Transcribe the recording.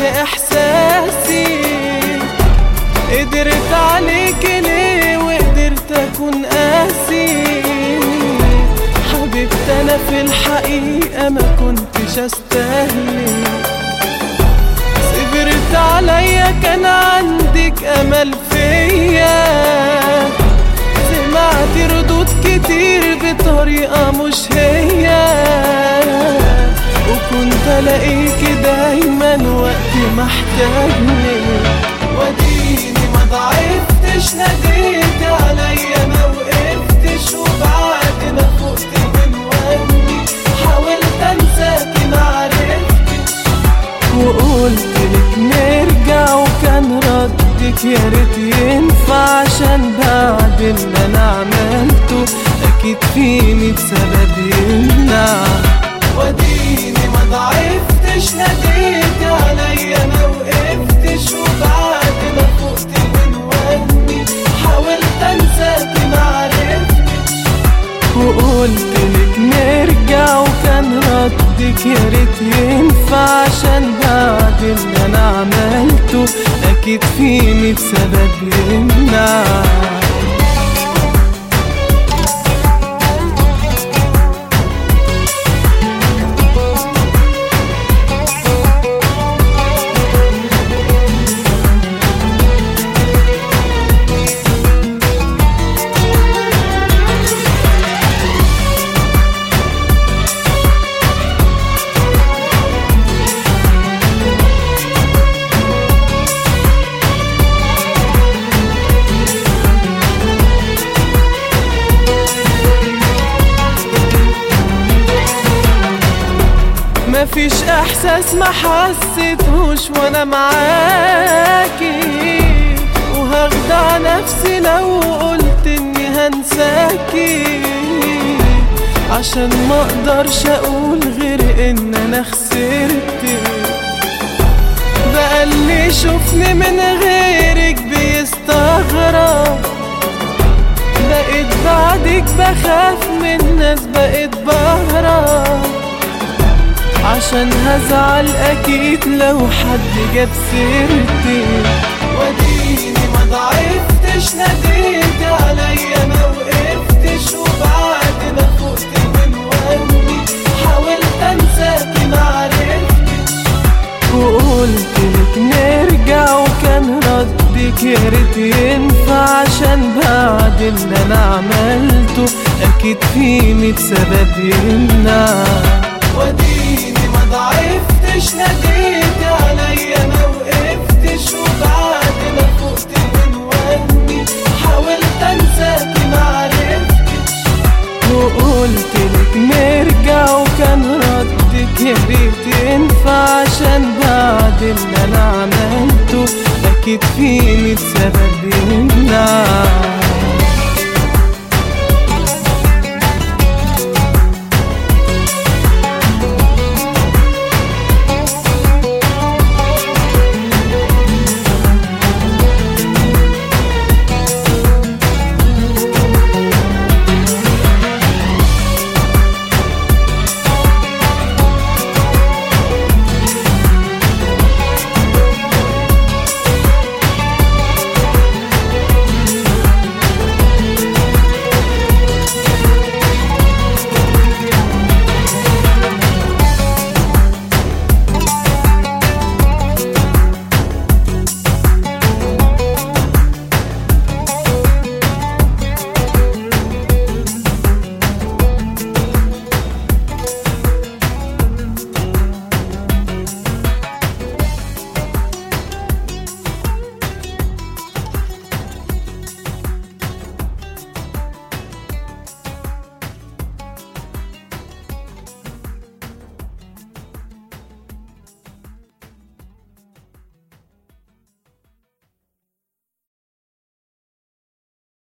احساسي قدرت عليك ليه وقدرت اكون قاسي حبيبتي انا في الحقيقة ما كنتش استاهلك صبرت عليا كان عندك امل فيا سمعت ردود كتير بطريقة مش هي وكنت الاقيكي دايما وقت محتاجني وديني ما ضعفتش ناديت عليا ما وقفتش وبعد ما فقت من وهمي حاولت انساكي ما عرفتش وقلت لك نرجع وكان ردك يا ريت ينفع عشان بعد اللي انا عملته اكيد فيني بسبب يمنع وديني ما ضعفتش ناديت عليا ما وقفتش وبعد ما فقت من وهمي حاولت انساكي ما عرفتش وقلت لك نرجع وكان ردك يا ريت ينفع عشان بعد اللي انا عملته اكيد فيني بسبب يمنع مفيش احساس ما حسيتهوش وانا معاكي وهخدع نفسي لو قلت اني هنساكي عشان ما اقدرش اقول غير ان انا خسرتك بقى اللي يشوفني من غيرك بيستغرب بقيت بعدك بخاف من ناس بقيت بهرب عشان هزعل اكيد لو حد جاب سيرتي وديني ما ضعفتش ناديت عليا ما وقفتش وبعد ما فقت من وهمي حاولت انساكي ما عرفتش وقلت لك نرجع وكان ردك يا ريت ينفع عشان بعد اللي انا عملته اكيد فيني بسبب يمنع وديني ما ضعفتش ناديت عليا ما وقفتش وبعد ما فقت من وهمي حاولت انساكي ما عرفتش وقلت لك نرجع وكان ردك يا ريت ينفع عشان بعد اللي انا عملته اكيد فيني بسبب يمنع